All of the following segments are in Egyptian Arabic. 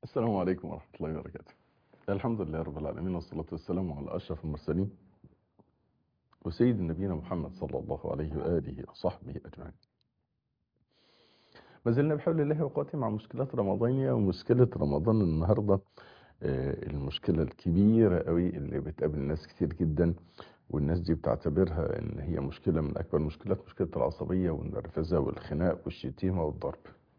السلام عليكم ورحمة الله وبركاته الحمد لله رب العالمين والصلاة والسلام على أشرف المرسلين وسيد نبينا محمد صلى الله عليه وآله وصحبه أجمعين ما زلنا بحول الله وقوته مع مشكلات رمضانية ومشكلة رمضان النهاردة آه، المشكلة الكبيرة قوي اللي بتقابل ناس كتير جدا والناس دي بتعتبرها ان هي مشكلة من اكبر المشكلات مشكلة العصبية والنرفزة والخناق والشتيمة والضرب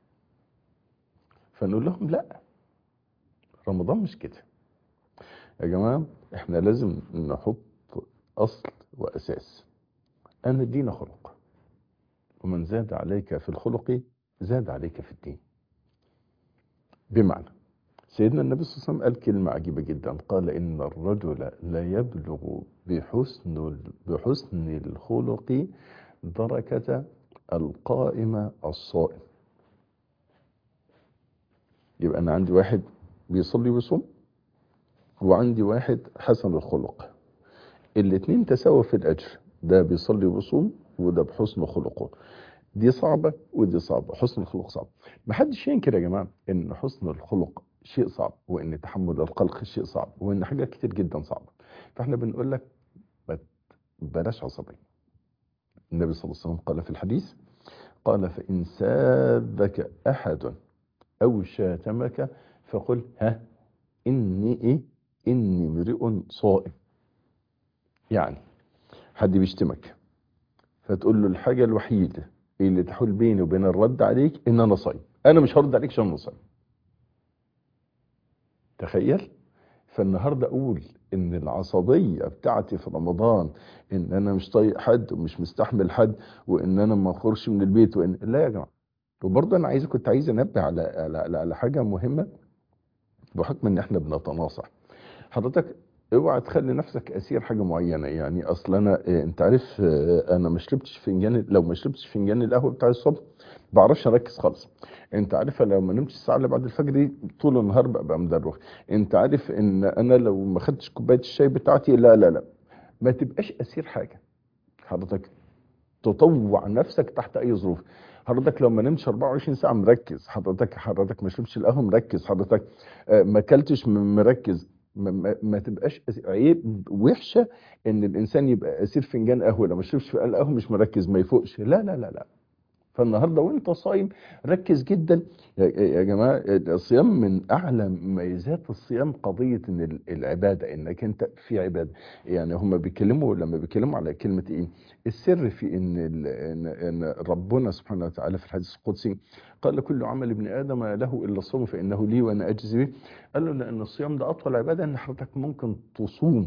فنقول لهم لا رمضان مش كده يا جماعة احنا لازم نحط اصل واساس ان الدين خلق ومن زاد عليك في الخلق زاد عليك في الدين بمعنى سيدنا النبي صلى الله عليه وسلم قال كلمة عجيبة جدا قال إن الرجل لا يبلغ بحسن بحسن الخلق دركة القائم الصائم يبقى أنا عندي واحد بيصلي ويصوم وعندي واحد حسن الخلق الاتنين تساوى في الأجر ده بيصلي ويصوم وده بحسن خلقه دي صعبة ودي صعبة حسن الخلق صعب محدش ينكر يا جماعة ان حسن الخلق شيء صعب وان تحمل الخلق شيء صعب وان حاجات كتير جدا صعبة فاحنا بنقول لك ما ت- بلاش عصبية النبي صلى الله عليه وسلم قال في الحديث قال فإن سابك أحد أو شاتمك فقل ها إني إيه إني امرئ صائم يعني حد بيشتمك فتقول له الحاجة الوحيدة اللي تحول بيني وبين الرد عليك ان انا صايم انا مش هرد عليك عشان انا صايم تخيل فالنهارده اقول ان العصبيه بتاعتي في رمضان ان انا مش طايق حد ومش مستحمل حد وان انا ما اخرجش من البيت وان لا يا جماعه وبرضه انا عايز كنت عايز انبه على على على, على حاجه مهمه بحكم ان احنا بنتناصح حضرتك اوعى تخلي نفسك اسير حاجه معينه يعني اصل انا إيه، انت عارف آه، انا ما شربتش فنجان لو ما شربتش فنجان القهوه بتاع الصبح ما بعرفش اركز خالص انت عارف لو ما نمتش الساعه اللي بعد الفجر دي طول النهار ببقى مدروخ انت عارف ان انا لو ما خدتش كوبايه الشاي بتاعتي لا لا لا ما تبقاش اسير حاجه حضرتك تطوع نفسك تحت اي ظروف حضرتك لو ما نمتش 24 ساعه مركز حضرتك حضرتك ما شربتش القهوه مركز حضرتك آه، ما اكلتش م- مركز ما, ما, ما تبقاش أس- عيب وحشه ان الانسان يبقى اسير فنجان قهوه لو ما شربش في القهوه مش مركز ما يفوقش لا لا لا لا فالنهارده وانت صايم ركز جدا يا يا جماعه الصيام من اعلى مميزات الصيام قضيه ان ال- العباده انك انت في عباده يعني هم بيتكلموا لما بيتكلموا على كلمه ايه السر في ان ال- ان ان ربنا سبحانه وتعالى في الحديث القدسي قال كل عمل ابن ادم له الا الصوم فانه لي وانا اجزي به قال له لان الصيام ده اطول عباده ان حضرتك ممكن تصوم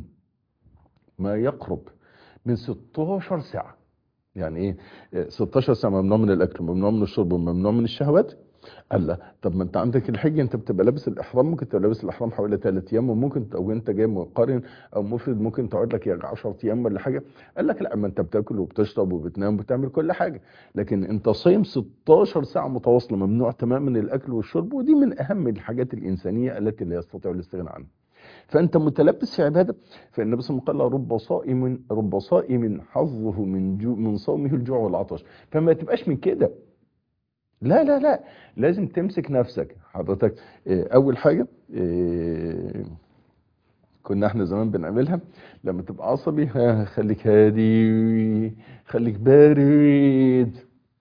ما يقرب من 16 ساعه يعني ايه إيه، 16 ساعه ممنوع من الاكل وممنوع من الشرب وممنوع من الشهوات قال لا طب ما انت عندك الحج انت بتبقى لابس الاحرام ممكن تبقى لابس الاحرام حوالي 3 ايام وممكن او انت جاي مقارن او مفرد ممكن تقعد لك يا 10 ايام ولا حاجه قال لك لا ما انت بتاكل وبتشرب وبتنام وبتعمل كل حاجه لكن انت صايم 16 ساعه متواصله ممنوع تماما الاكل والشرب ودي من اهم الحاجات الانسانيه التي لا يستطيع الاستغناء عنها فانت متلبس في عباده فالنبي صلى الله عليه وسلم قال رب صائم رب صائم حظه من جو من صومه الجوع والعطش فما تبقاش من كده لا لا لا لازم تمسك نفسك حضرتك آه، اول حاجه آه، كنا احنا زمان بنعملها لما تبقى عصبي ها، خليك هادي خليك بارد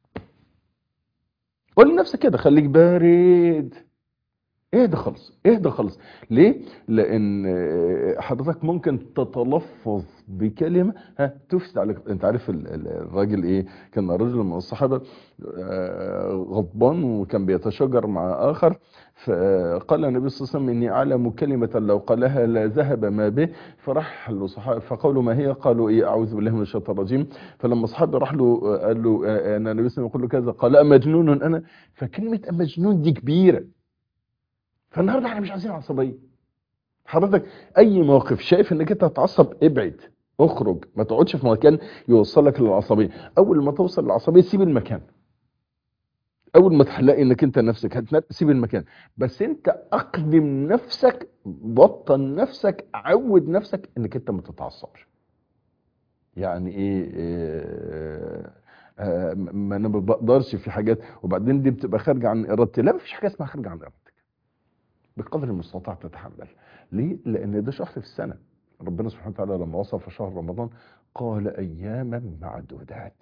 قول لنفسك كده خليك بارد اهدى خالص اهدى خالص ليه لان آه، حضرتك ممكن تتلفظ بكلمه ها تفسد عليك انت عارف ال- ال- الراجل ايه كان رجل من الصحابه آه، غضبان وكان بيتشاجر مع اخر فقال النبي صلى الله عليه وسلم اني اعلم كلمه لو قالها لا ذهب ما به فراح له صحابه فقالوا ما هي قالوا ايه اعوذ بالله من الشيطان الرجيم فلما صحابي راح له آه، قال له آه، انا النبي صلى الله عليه وسلم يقول له كذا قال امجنون انا فكلمه امجنون دي كبيره فالنهارده احنا مش عايزين عصبيه حضرتك اي موقف شايف انك انت هتعصب ابعد اخرج ما تقعدش في مكان يوصلك للعصبيه اول ما توصل للعصبيه سيب المكان اول ما تلاقي انك انت نفسك هتنام سيب المكان بس انت اقدم نفسك بطل نفسك عود نفسك انك انت ما تتعصبش يعني ايه, إيه آه ما انا ما بقدرش في حاجات وبعدين دي بتبقى خارجه عن ارادتي لا مفيش حاجه اسمها خارجه عن ارادتك بقدر المستطاع تتحمل ليه لان ده شهر في السنه ربنا سبحانه وتعالى لما وصف شهر رمضان قال اياما معدودات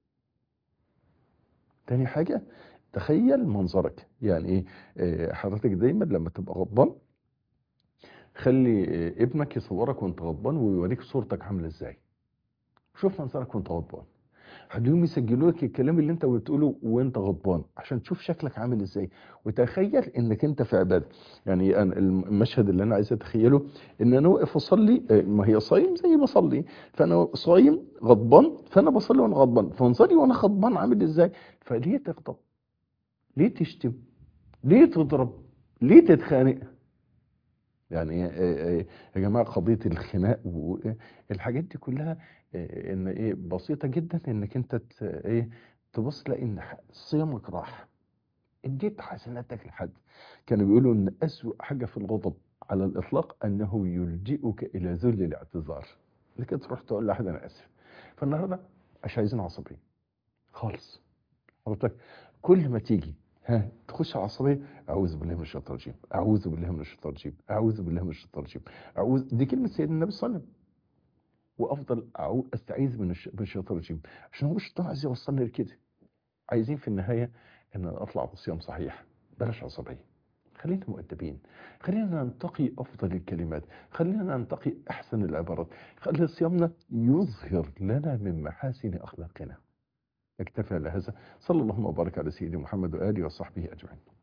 تاني حاجه تخيل منظرك يعني ايه آه، حضرتك دايما لما تبقى غضبان خلي آه، ابنك يصورك وانت غضبان ويوريك صورتك عامله ازاي شوف منظرك وانت غضبان هتلاقيهم يسجلوا لك الكلام اللي انت بتقوله وانت غضبان عشان تشوف شكلك عامل ازاي وتخيل انك انت في عباده يعني أنا المشهد اللي انا عايز اتخيله ان انا واقف اصلي آه، ما هي صايم زي بصلي فانا صايم غضبان فانا بصلي وانا غضبان فانظري وانا غضبان عامل ازاي فليه تغضب ليه تشتم ليه تضرب ليه تتخانق يعني آه، آه، يا جماعه قضيه الخناق والحاجات دي كلها آه، ان ايه بسيطه جدا انك انت ت- ايه تبص تلاقي ان ح- صيامك راح اديت حسناتك لحد كانوا بيقولوا ان اسوأ حاجه في الغضب على الاطلاق انه يلجئك الى ذل الاعتذار انك تروح تقول لحد انا اسف فالنهارده مش عايزين عصبيه خالص حضرتك كل ما تيجي ها تخش عصبيه اعوذ بالله من الشيطان الرجيم اعوذ بالله من الشيطان الرجيم اعوذ بالله من الشيطان الرجيم اعوذ دي كلمه سيدنا النبي صلى الله عليه وسلم وافضل أعو... استعيذ من الش... من الشيطان الرجيم عشان هو الشيطان عايز يوصلني لكده عايزين في النهايه ان أنا اطلع بصيام صحيح بلاش عصبيه خلينا مؤدبين خلينا ننتقي افضل الكلمات خلينا ننتقي احسن العبارات خلي صيامنا يظهر لنا من محاسن اخلاقنا اكتفى لهذا صلى الله وبارك على سيدنا محمد واله وصحبه اجمعين